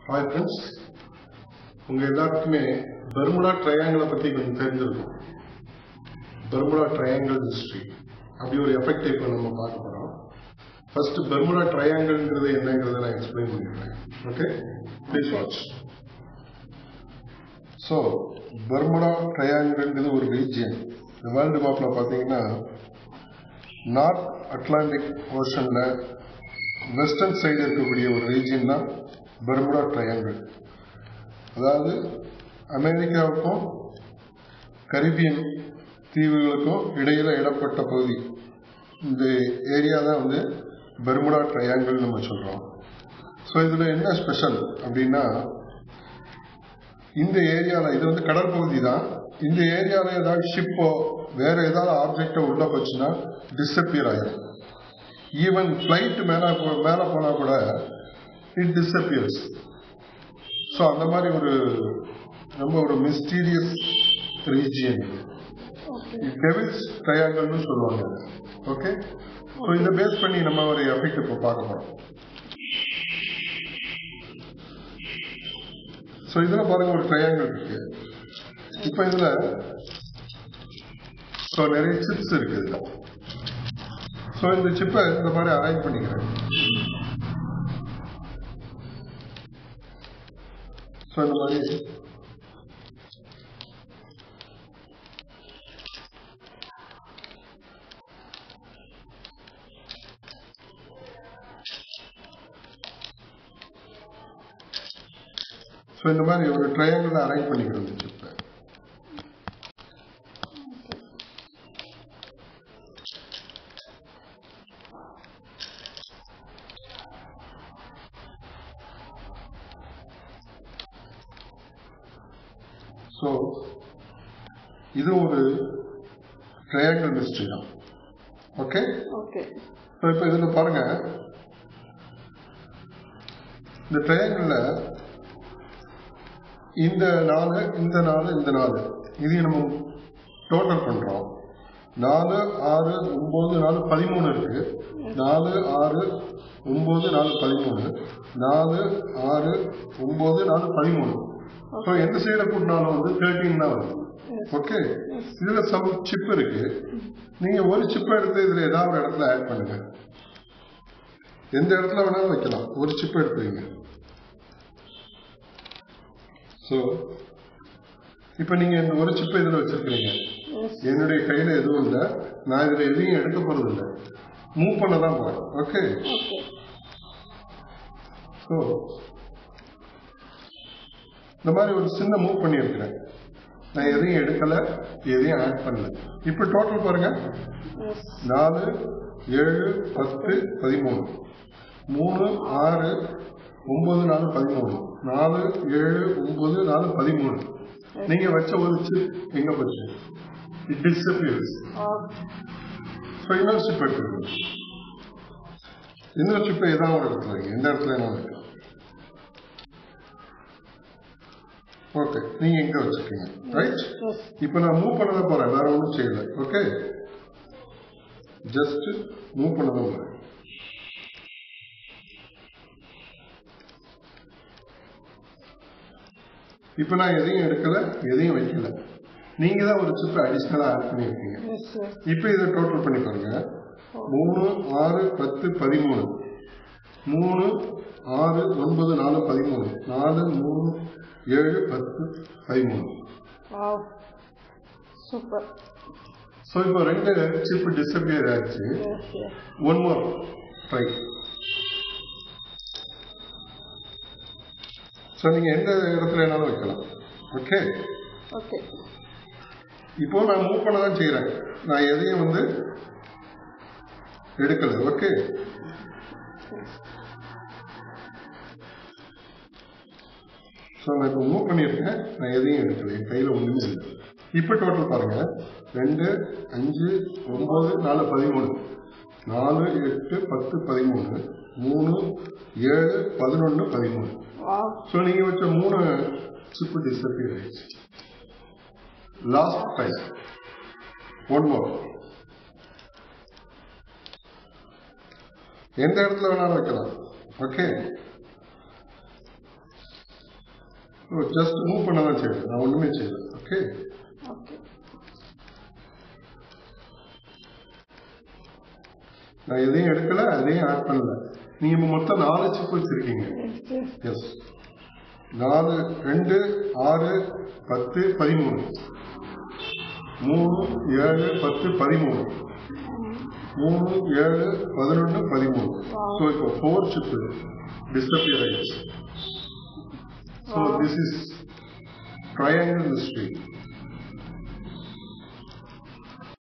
hi friends உங்க எல்லாருக்குமே Bermuda ட்ரையாங்கிளை பத்தி கொஞ்சம் தெரிஞ்சிருக்கும் பெர்முடா ட்ரையாங்கிள் ஹிஸ்டரி அப்படி ஒரு எஃபெக்ட் இப்போ நம்ம பார்க்க போறோம் ஃபர்ஸ்ட் பெர்முடா ட்ரையாங்கிள்ங்கிறது என்னங்கிறத நான் எக்ஸ்பிளைன் பண்ணிடுறேன் okay please watch so Bermuda ட்ரையாங்கிள்ங்கிறது ஒரு ரீஜியன் இந்த வேர்ல்டு மேப்பில் பார்த்தீங்கன்னா நார்த் அட்லாண்டிக் ஓஷனில் வெஸ்டர்ன் சைடு இருக்கக்கூடிய ஒரு ரீஜியன் தான் பெர்முடா ட்ரையாங்கிள் அதாவது அமெரிக்காவுக்கும் கரிபியன் தீவுகளுக்கும் இடையில இடப்பட்ட பகுதி இந்த ஏரியா தான் வந்து பெர்முடா ட்ரையாங்கிள் நம்ம சொல்றோம் ஸோ இதில் என்ன ஸ்பெஷல் அப்படின்னா இந்த ஏரியாவில் இது வந்து கடல் பகுதி தான் இந்த ஏரியாவில் ஏதாவது ஷிப்போ வேற ஏதாவது ஆப்ஜெக்டோ உள்ள போச்சுன்னா டிஸப்பியர் ஆயிடும் ஈவன் ஃப்ளைட் மேலே மேலே போனால் கூட இட் டிஸப்பியர்ஸ் ஸோ அந்த மாதிரி ஒரு ரொம்ப ஒரு மிஸ்டீரியஸ் ரீஜியன் இது டெவில்ஸ் ட்ரையாங்கல்னு சொல்லுவாங்க ஓகே ஸோ இதை பேஸ் பண்ணி நம்ம ஒரு எஃபெக்ட் இப்போ பார்க்க போகிறோம் ஸோ இதில் பாருங்க ஒரு ட்ரையாங்கிள் இருக்கு இப்போ இதில் ஸோ நிறைய சிப்ஸ் இருக்கு இதில் ஸோ இந்த சிப்பை இந்த மாதிரி அரேஞ்ச் பண்ணிக்கிறேன் ஸோ இந்த மாதிரி ஸோ இந்த மாதிரி ஒரு ட்ரையாங்கிள் அரேஞ்ச் பண்ணிக்கிறோம் இந்த சிப்பை ஸோ இது ஒரு ட்ரையாங்கிள் மிஸ்ட்ரி தான் ஓகே ஓகே ஸோ இப்போ இதில் பாருங்க இந்த ட்ரையாங்கிளில் இந்த நாலு இந்த நாலு இந்த நாலு இதையும் நம்ம டோட்டல் பண்ணுறோம் நாலு ஆறு ஒம்பது நாலு பதிமூணு இருக்கு நாலு ஆறு ஒம்பது நாலு பதிமூணு நாலு ஆறு ஒம்பது நாலு பதிமூணு ஸோ எந்த சைடை கூட்டினாலும் வந்து தேர்ட்டின் தான் வரும் ஓகே இதுல சம் சிப் இருக்கு நீங்க ஒரு சிப்பை எடுத்து இதுல ஏதாவது ஒரு இடத்துல ஆட் பண்ணுங்க எந்த இடத்துல வேணாலும் வைக்கலாம் ஒரு சிப் எடுத்துங்க ஸோ இப்போ நீங்க இந்த ஒரு சிப்பை இதுல வச்சிருக்கீங்க என்னுடைய கையில எதுவும் இல்லை நான் இதுல எதையும் எடுக்க போறது இல்லை மூவ் பண்ண தான் போறேன் ஓகே ஓகே ஸோ இந்த மாதிரி ஒரு சின்ன மூவ் பண்ணியிருக்கிறேன் நான் எதையும் எடுக்கல எதையும் ஆட் பண்ணல இப்போ டோட்டல் பாருங்க எஸ் நாலு ஏழு பத்து பதிமூணு மூணு ஆறு ஒன்பது நாலு பதிமூணு நாலு ஏழு ஒன்பது நாலு பதிமூணு நீங்க வச்ச ஒரு சிப் எங்க போச்சு இட் டிஸ்அப்பியர்ஸ் ஸோ இன்னொரு சிப் எடுத்துக்கணும் இன்னொரு சிப்பை ஏதாவது ஒரு இடத்துல வைங்க எந்த இடத்துல வேணாலும் வைக்கலாம் ஓகே நீங்க எங்க வச்சிருக்கீங்க ரைட் எஸ் இப்போ நான் மூவ் பண்ண தான் போறேன் வேற ஒன்றும் செய்யல ஓகே ஜஸ்ட் மூவ் பண்ண தான் போறேன் இப்போ நான் எதையும் எடுக்கல எதையும் வைக்கல நீங்க தான் ஒரு சிப்பை அடிஷ்னலா ஆட் பண்ணியிருக்கீங்க எஸ் சார் இப்போ இதை டோட்டல் பண்ணி பாருங்க மூணு ஆறு பத்து பதிமூணு மூணு ஆறு ஒன்பது நாலு பதிமூணு நாலு மூணு ஏழு பத்து பதிமூணு வாவ் சூப்பர் ஸோ இப்போ ரெண்டு சிப் டிஸப்பியர் ஆயிடுச்சு yes yes one more try so நீங்கள் எந்த இடத்துல வேணாலும் வைக்கலாம் ஓகே ஓகே இப்போ நான் மூவ் பண்ண தான் செய்கிறேன் நான் எதையும் வந்து எடுக்கல ஓகே ஸோ நான் இப்போ மூவ் பண்ணியிருக்கேன் நான் எதையும் எடுக்கல என் கையில் ஒன்றுமே இல்லை இப்போ டோட்டல் பாருங்க ரெண்டு அஞ்சு ஒம்பது நாலு பதிமூணு நாலு எட்டு பத்து பதிமூணு மூணு ஏழு பதினொன்று பதிமூணு வாவ் ஸோ நீங்கள் வச்ச மூணு சிப்பு டிஸ்அப்பியர் ஆயிடுச்சு லாஸ்ட் டைம் ஒன் மோர் எந்த இடத்துல வேணாலும் வைக்கலாம் ஓகே ஜஸ்ட் மூவ் பண்ண தான் செய்யணும் நான் ஒன்றுமே செய்யல ஓகே ஓகே நான் எதையும் எடுக்கல எதையும் ஆட் பண்ணல நீங்க இப்ப மொத்தம் நாலு சிப் வச்சிருக்கீங்க எஸ் நாலு ரெண்டு ஆறு பத்து பதிமூணு மூணு ஏழு பத்து பதிமூணு மூணு ஏழு பதினொன்று பதிமூணு ஸோ இப்போ ஃபோர் சிப்பு டிஸ்அப்பியர் ஆயிடுச்சு so this is triangle mystery